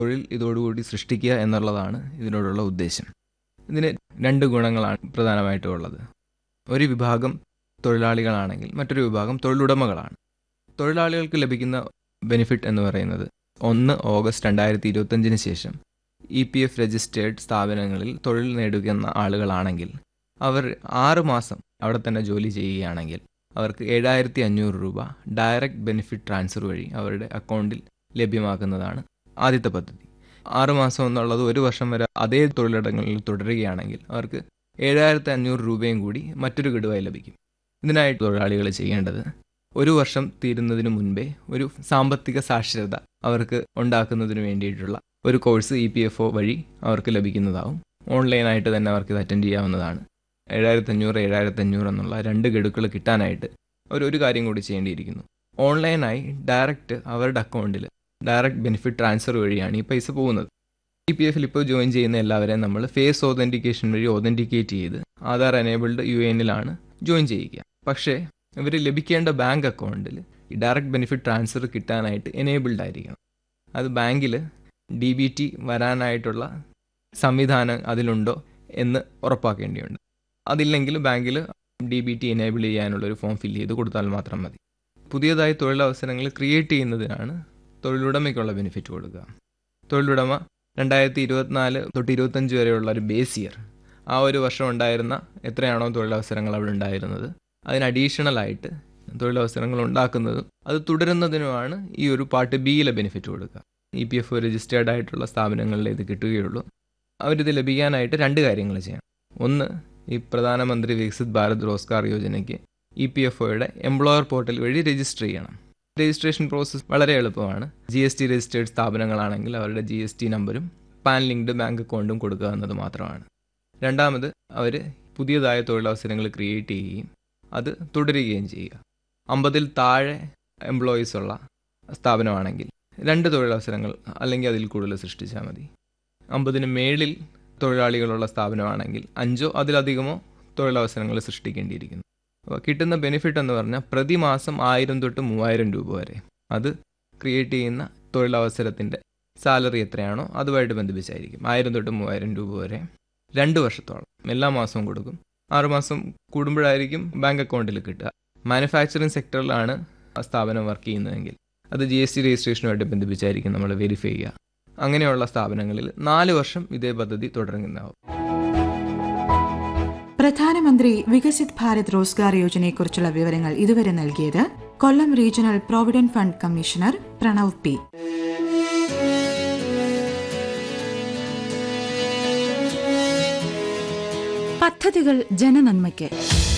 തൊഴിൽ ഇതോടുകൂടി സൃഷ്ടിക്കുക എന്നുള്ളതാണ് ഇതിനോടുള്ള ഉദ്ദേശം ഇതിന് രണ്ട് ഗുണങ്ങളാണ് പ്രധാനമായിട്ടും ഉള്ളത് ഒരു വിഭാഗം തൊഴിലാളികളാണെങ്കിൽ മറ്റൊരു വിഭാഗം തൊഴിലുടമകളാണ് തൊഴിലാളികൾക്ക് ലഭിക്കുന്ന ബെനിഫിറ്റ് എന്ന് പറയുന്നത് ഒന്ന് ഓഗസ്റ്റ് രണ്ടായിരത്തി ഇരുപത്തഞ്ചിന് ശേഷം ഇ പി എഫ് രജിസ്റ്റേർഡ് സ്ഥാപനങ്ങളിൽ തൊഴിൽ നേടുന്ന ആളുകളാണെങ്കിൽ അവർ ആറ് മാസം അവിടെ തന്നെ ജോലി ചെയ്യുകയാണെങ്കിൽ അവർക്ക് ഏഴായിരത്തി അഞ്ഞൂറ് രൂപ ഡയറക്റ്റ് ബെനിഫിറ്റ് ട്രാൻസ്ഫർ വഴി അവരുടെ അക്കൗണ്ടിൽ ലഭ്യമാക്കുന്നതാണ് ആദ്യത്തെ പദ്ധതി ആറ് മാസം എന്നുള്ളത് ഒരു വർഷം വരെ അതേ തൊഴിലിടങ്ങളിൽ തുടരുകയാണെങ്കിൽ അവർക്ക് ഏഴായിരത്തി അഞ്ഞൂറ് രൂപയും കൂടി മറ്റൊരു ഗഡുവായി ലഭിക്കും ഇതിനായിട്ട് തൊഴിലാളികൾ ചെയ്യേണ്ടത് ഒരു വർഷം തീരുന്നതിന് മുൻപേ ഒരു സാമ്പത്തിക സാക്ഷരത അവർക്ക് ഉണ്ടാക്കുന്നതിന് വേണ്ടിയിട്ടുള്ള ഒരു course E P F O വഴി അവർക്ക് ലഭിക്കുന്നതാവും ഓൺലൈനായിട്ട് തന്നെ അവർക്ക് ഇത് അറ്റൻഡ് ചെയ്യാവുന്നതാണ് ഏഴായിരത്തി അഞ്ഞൂറ് ഏഴായിരത്തി അഞ്ഞൂറ് എന്നുള്ള രണ്ട് ഗഡുക്കൾ കിട്ടാനായിട്ട് അവർ ഒരു കാര്യം കൂടി ചെയ്യേണ്ടിയിരിക്കുന്നു ഓൺലൈനായി ഡയറക്റ്റ് അവരുടെ അക്കൗണ്ടിൽ ഡയറക്റ്റ് ബെനിഫിറ്റ് ട്രാൻസ്ഫർ വഴിയാണ് ഈ പൈസ പോകുന്നത് ഇ പി എഫിൽ ഇപ്പോൾ ജോയിൻ ചെയ്യുന്ന എല്ലാവരെയും നമ്മൾ ഫേസ് ഓതൻറ്റിക്കേഷൻ വഴി ഓതൻറ്റിക്കേറ്റ് ചെയ്ത് ആധാർ എനേബിൾഡ് യു എനിലാണ് ജോയിൻ ചെയ്യിക്കുക പക്ഷേ ഇവർ ലഭിക്കേണ്ട ബാങ്ക് അക്കൗണ്ടിൽ ഈ ഡയറക്റ്റ് ബെനിഫിറ്റ് ട്രാൻസ്ഫർ കിട്ടാനായിട്ട് എനേബിൾഡ് ആയിരിക്കണം അത് ബാങ്കിൽ ഡി ബി ടി വരാനായിട്ടുള്ള സംവിധാനം അതിലുണ്ടോ എന്ന് ഉറപ്പാക്കേണ്ടിയുണ്ട് അതില്ലെങ്കിൽ ബാങ്കിൽ ഡി ബി ടി എനേബിൾ ചെയ്യാനുള്ളൊരു ഫോം ഫില്ല് ചെയ്ത് കൊടുത്താൽ മാത്രം മതി പുതിയതായി തൊഴിലവസരങ്ങൾ ക്രിയേറ്റ് ചെയ്യുന്നതിനാണ് തൊഴിലുടമയ്ക്കുള്ള ബെനിഫിറ്റ് കൊടുക്കുക തൊഴിലുടമ രണ്ടായിരത്തി ഇരുപത്തിനാല് തൊട്ട് ഇരുപത്തഞ്ച് വരെയുള്ള ഒരു ബേസ് ഇയർ ആ ഒരു വർഷം ഉണ്ടായിരുന്ന എത്രയാണോ തൊഴിലവസരങ്ങൾ അവിടെ ഉണ്ടായിരുന്നത് അതിന് അഡീഷണൽ ആയിട്ട് തൊഴിലവസരങ്ങൾ ഉണ്ടാക്കുന്നതും അത് തുടരുന്നതിനുമാണ് ഈ ഒരു പാർട്ട് ബിയിലെ ബെനിഫിറ്റ് കൊടുക്കുക ഇ പി എഫ് രജിസ്റ്റേർഡ് ആയിട്ടുള്ള സ്ഥാപനങ്ങളിൽ ഇത് കിട്ടുകയുള്ളൂ അവരിത് ലഭിക്കാനായിട്ട് രണ്ട് കാര്യങ്ങൾ ചെയ്യണം ഒന്ന് ഈ പ്രധാനമന്ത്രി വികസിത് ഭാരത് റോസ്ഗാർ യോജനയ്ക്ക് ഇ പി എഫ് ഒയുടെ എംപ്ലോയർ പോർട്ടൽ വഴി രജിസ്റ്റർ ചെയ്യണം രജിസ്ട്രേഷൻ പ്രോസസ്സ് വളരെ എളുപ്പമാണ് ജി എസ് ടി രജിസ്റ്റേർഡ് സ്ഥാപനങ്ങളാണെങ്കിൽ അവരുടെ ജി എസ് ടി നമ്പരും പാൻ ലിങ്ക്ഡ് ബാങ്ക് അക്കൗണ്ടും കൊടുക്കുക എന്നത് മാത്രമാണ് രണ്ടാമത് അവർ പുതിയതായ തൊഴിലവസരങ്ങൾ ക്രിയേറ്റ് ചെയ്യുകയും അത് തുടരുകയും ചെയ്യുക അമ്പതിൽ താഴെ എംപ്ലോയീസ് ഉള്ള സ്ഥാപനമാണെങ്കിൽ രണ്ട് തൊഴിലവസരങ്ങൾ അല്ലെങ്കിൽ അതിൽ കൂടുതൽ സൃഷ്ടിച്ചാൽ മതി അമ്പതിന് മേളിൽ തൊഴിലാളികളുള്ള സ്ഥാപനമാണെങ്കിൽ അഞ്ചോ അതിലധികമോ തൊഴിലവസരങ്ങൾ സൃഷ്ടിക്കേണ്ടിയിരിക്കുന്നു അപ്പോൾ കിട്ടുന്ന ബെനിഫിറ്റ് എന്ന് പറഞ്ഞാൽ പ്രതിമാസം ആയിരം തൊട്ട് മൂവായിരം രൂപ വരെ അത് ക്രിയേറ്റ് ചെയ്യുന്ന തൊഴിലവസരത്തിൻ്റെ സാലറി എത്രയാണോ അതുമായിട്ട് ബന്ധിപ്പിച്ചായിരിക്കും ആയിരം തൊട്ട് മൂവായിരം രൂപ വരെ രണ്ട് വർഷത്തോളം എല്ലാ മാസവും കൊടുക്കും ആറുമാസം കൂടുമ്പോഴായിരിക്കും ബാങ്ക് അക്കൗണ്ടിൽ കിട്ടുക മാനുഫാക്ചറിങ് സെക്ടറിലാണ് ആ സ്ഥാപനം വർക്ക് ചെയ്യുന്നതെങ്കിൽ അത് ജി എസ് ടി രജിസ്ട്രേഷനുമായിട്ട് ബന്ധിപ്പിച്ചായിരിക്കും നമ്മൾ വെരിഫൈ ചെയ്യുക അങ്ങനെയുള്ള സ്ഥാപനങ്ങളിൽ നാല് വർഷം ഇതേ പദ്ധതി തുടരുന്നതാവും പ്രധാനമന്ത്രി വികസിത് ഭാരത് റോസ്ഗാർ യോജനയെക്കുറിച്ചുള്ള വിവരങ്ങൾ ഇതുവരെ നൽകിയത് Kollam regional provident fund commissioner Pranav P പദ്ധതികൾ ജനനന്മയ്ക്ക്